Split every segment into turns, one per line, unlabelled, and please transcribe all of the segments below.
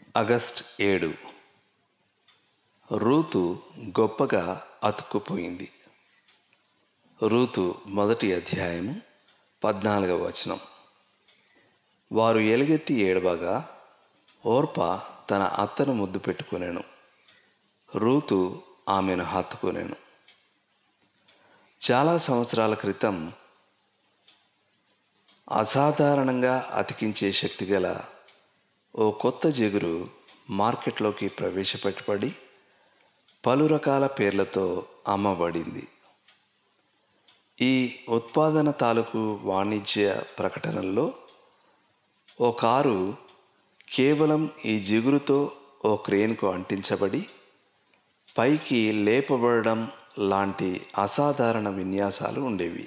August ఏడు Ruth గొప్పగా అతుక్కుపోయింది Ruth మొదటి అధ్యాయము పద్నాలుగవ వచనం వారు ఎలుగెత్తి ఏడవగా ఓర్ప తన అత్తను ముద్దు పెట్టుకునేను రూతు ఆమెను హత్తుకునేను చాలా సంవత్సరాల క్రితం అసాధారణంగా అతికించే శక్తి గల ఓ కొత్త జిగురు మార్కెట్లోకి ప్రవేశపెట్టబడి పలు రకాల పేర్లతో అమ్మబడింది ఈ ఉత్పాదన తాలూకు వాణిజ్య ప్రకటనల్లో ఓ కారు కేవలం ఈ జిగురుతో ఓ క్రేన్కు అంటించబడి పైకి లేపబడడం లాంటి అసాధారణ విన్యాసాలు ఉండేవి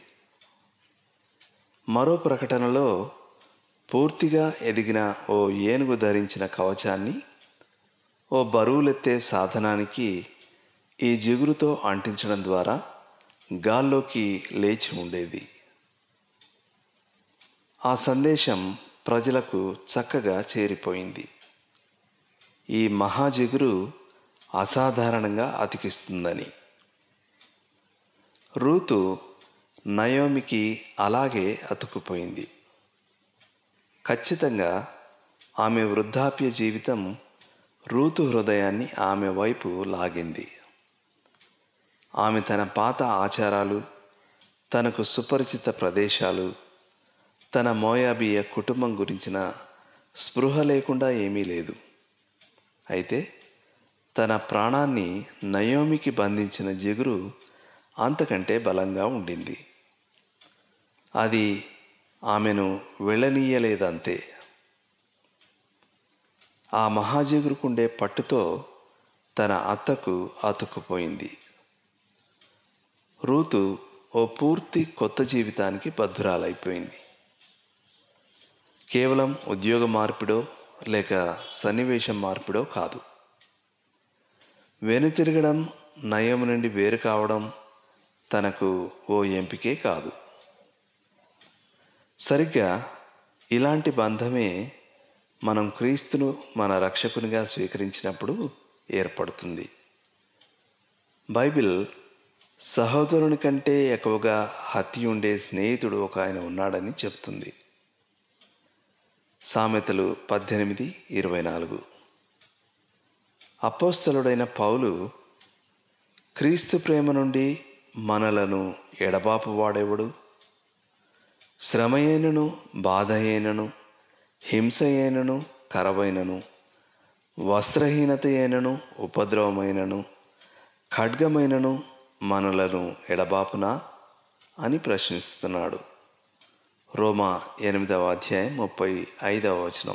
మరో ప్రకటనలో పూర్తిగా ఎదిగిన ఓ ఏనుగు ధరించిన కవచాన్ని ఓ బరువులెత్తే సాధనానికి ఈ జిగురుతో అంటించడం ద్వారా గాల్లోకి లేచి ఉండేది ఆ సందేశం ప్రజలకు చక్కగా చేరిపోయింది ఈ మహాజిగురు అసాధారణంగా అతికిస్తుందని రూతు నయోమికి అలాగే అతుక్కుపోయింది ఖచ్చితంగా ఆమె వృద్ధాప్య జీవితం రూతు హృదయాన్ని ఆమె వైపు లాగింది ఆమె తన పాత ఆచారాలు తనకు సుపరిచిత ప్రదేశాలు తన మోయాబీయ కుటుంబం గురించిన స్పృహ లేకుండా ఏమీ లేదు అయితే తన ప్రాణాన్ని నయోమికి బంధించిన జిగురు అంతకంటే బలంగా ఉండింది అది ఆమెను వెళ్ళనీయలేదంతే ఆ మహాజిగురుకుండే పట్టుతో తన అత్తకు అతుక్కుపోయింది రూతు ఓ పూర్తి కొత్త జీవితానికి బద్ధురాలైపోయింది కేవలం ఉద్యోగ మార్పిడో లేక సన్నివేశం మార్పిడో కాదు వెనుతిరగడం నయం నుండి వేరు కావడం తనకు ఓ ఎంపికే కాదు సరిగ్గా ఇలాంటి బంధమే మనం క్రీస్తును మన రక్షకునిగా స్వీకరించినప్పుడు ఏర్పడుతుంది బైబిల్ సహోదరుని కంటే ఎక్కువగా హత్య ఉండే స్నేహితుడు ఒక ఆయన ఉన్నాడని చెప్తుంది సామెతలు పద్దెనిమిది ఇరవై నాలుగు అపోస్తలుడైన పౌలు క్రీస్తు ప్రేమ నుండి మనలను ఎడబాపు వాడేవాడు శ్రమయైనను బాధ అయినను హింస అయినను కరవైనను వస్త్రహీనత అయినను ఉపద్రవమైనను ఖడ్గమైనను మనలను ఎడబాపునా అని ప్రశ్నిస్తున్నాడు రోమా ఎనిమిదవ అధ్యాయం ముప్పై ఐదవ వచనం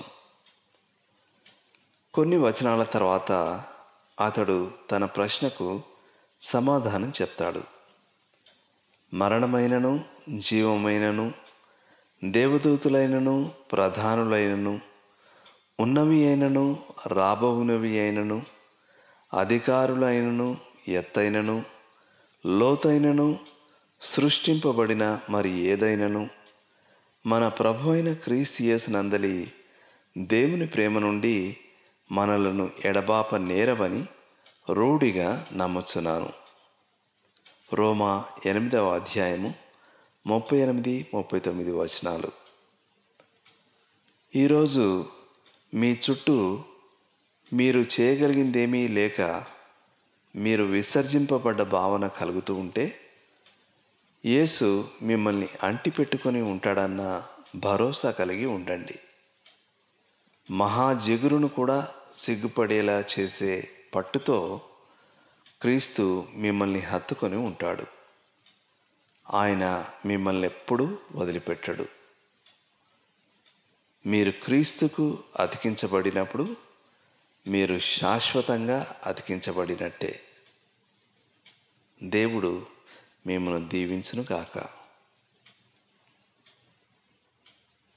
కొన్ని వచనాల తర్వాత అతడు తన ప్రశ్నకు సమాధానం చెప్తాడు మరణమైనను జీవమైనను దేవదూతులైనను ప్రధానులైనను ఉన్నవి అయినను రాబోవునవి అయినను అధికారులైనను ఎత్తైనను లోతైనను సృష్టింపబడిన మరి ఏదైనను మన ప్రభు అయిన క్రీస్తు యేసునందలి దేవుని ప్రేమ నుండి మనలను ఎడబాప నేరవని రూఢిగా నమ్ముచున్నాను రోమా ఎనిమిదవ అధ్యాయము ముప్పై ఎనిమిది ముప్పై తొమ్మిది వచనాలు ఈరోజు మీ చుట్టూ మీరు చేయగలిగిందేమీ లేక మీరు విసర్జింపబడ్డ భావన కలుగుతూ ఉంటే యేసు మిమ్మల్ని అంటిపెట్టుకొని ఉంటాడన్న భరోసా కలిగి ఉండండి మహా జిగురును కూడా సిగ్గుపడేలా చేసే పట్టుతో క్రీస్తు మిమ్మల్ని హత్తుకొని ఉంటాడు ఆయన మిమ్మల్ని ఎప్పుడూ వదిలిపెట్టడు మీరు క్రీస్తుకు అతికించబడినప్పుడు మీరు శాశ్వతంగా అతికించబడినట్టే దేవుడు మిమ్మల్ని దీవించును గాక